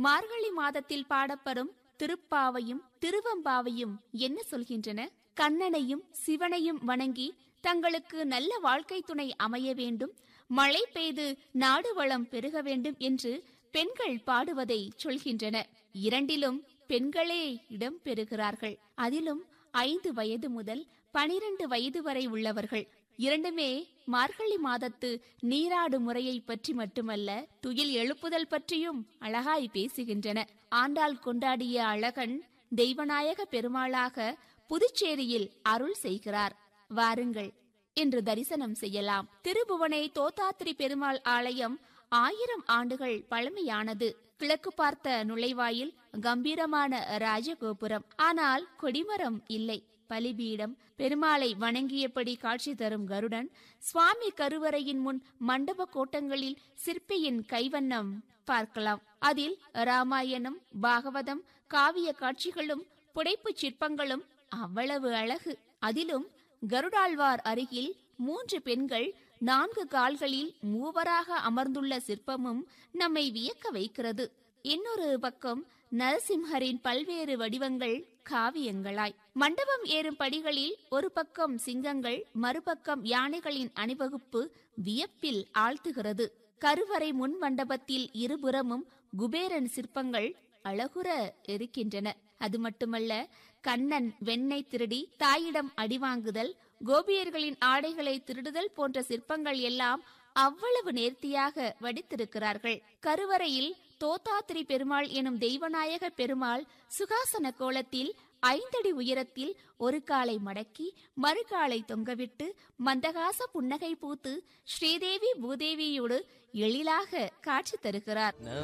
மார்கழி மாதத்தில் பாடப்பெறும் திருப்பாவையும் திருவம்பாவையும் என்ன சொல்கின்றன கண்ணனையும் சிவனையும் வணங்கி தங்களுக்கு நல்ல வாழ்க்கை துணை அமைய வேண்டும் மழை பெய்து நாடு வளம் பெருக வேண்டும் என்று பெண்கள் பாடுவதை சொல்கின்றன இரண்டிலும் பெண்களே இடம் பெறுகிறார்கள் அதிலும் ஐந்து வயது முதல் பனிரெண்டு வயது வரை உள்ளவர்கள் இரண்டுமே மார்கழி மாதத்து நீராடு முறையை பற்றி மட்டுமல்ல துயில் எழுப்புதல் பற்றியும் அழகாய் பேசுகின்றன ஆண்டாள் கொண்டாடிய அழகன் தெய்வநாயக பெருமாளாக புதுச்சேரியில் அருள் செய்கிறார் வாருங்கள் என்று தரிசனம் செய்யலாம் திருபுவனை தோத்தாத்திரி பெருமாள் ஆலயம் ஆயிரம் ஆண்டுகள் பழமையானது கிழக்கு பார்த்த நுழைவாயில் கம்பீரமான ராஜகோபுரம் ஆனால் கொடிமரம் இல்லை பலிபீடம் பெருமாளை வணங்கியபடி காட்சி தரும் கருடன் சுவாமி கருவறையின் முன் மண்டப கோட்டங்களில் சிற்பியின் கைவண்ணம் பார்க்கலாம் அதில் ராமாயணம் பாகவதம் காவிய காட்சிகளும் புடைப்புச் சிற்பங்களும் அவ்வளவு அழகு அதிலும் கருடாழ்வார் அருகில் மூன்று பெண்கள் நான்கு கால்களில் மூவராக அமர்ந்துள்ள சிற்பமும் நம்மை வியக்க வைக்கிறது இன்னொரு பக்கம் நரசிம்ஹரின் பல்வேறு வடிவங்கள் காவியங்களாய் மண்டபம் ஏறும் படிகளில் ஒரு பக்கம் சிங்கங்கள் மறுபக்கம் யானைகளின் அணிவகுப்பு வியப்பில் ஆழ்த்துகிறது கருவறை முன் மண்டபத்தில் இருபுறமும் குபேரன் சிற்பங்கள் அழகுற இருக்கின்றன அது மட்டுமல்ல கண்ணன் வெண்ணெய் திருடி தாயிடம் அடிவாங்குதல் கோபியர்களின் ஆடைகளை திருடுதல் போன்ற சிற்பங்கள் எல்லாம் அவ்வளவு நேர்த்தியாக வடித்திருக்கிறார்கள் கருவறையில் தோத்தாத்திரி பெருமாள் எனும் தெய்வநாயக பெருமாள் சுகாசன கோலத்தில் ஐந்தடி உயரத்தில் ஒரு காலை மடக்கி மறுகாலை தொங்கவிட்டு மந்தகாச புன்னகை பூத்து ஸ்ரீதேவி பூதேவியோடு எழிலாக காட்சி தருகிறார்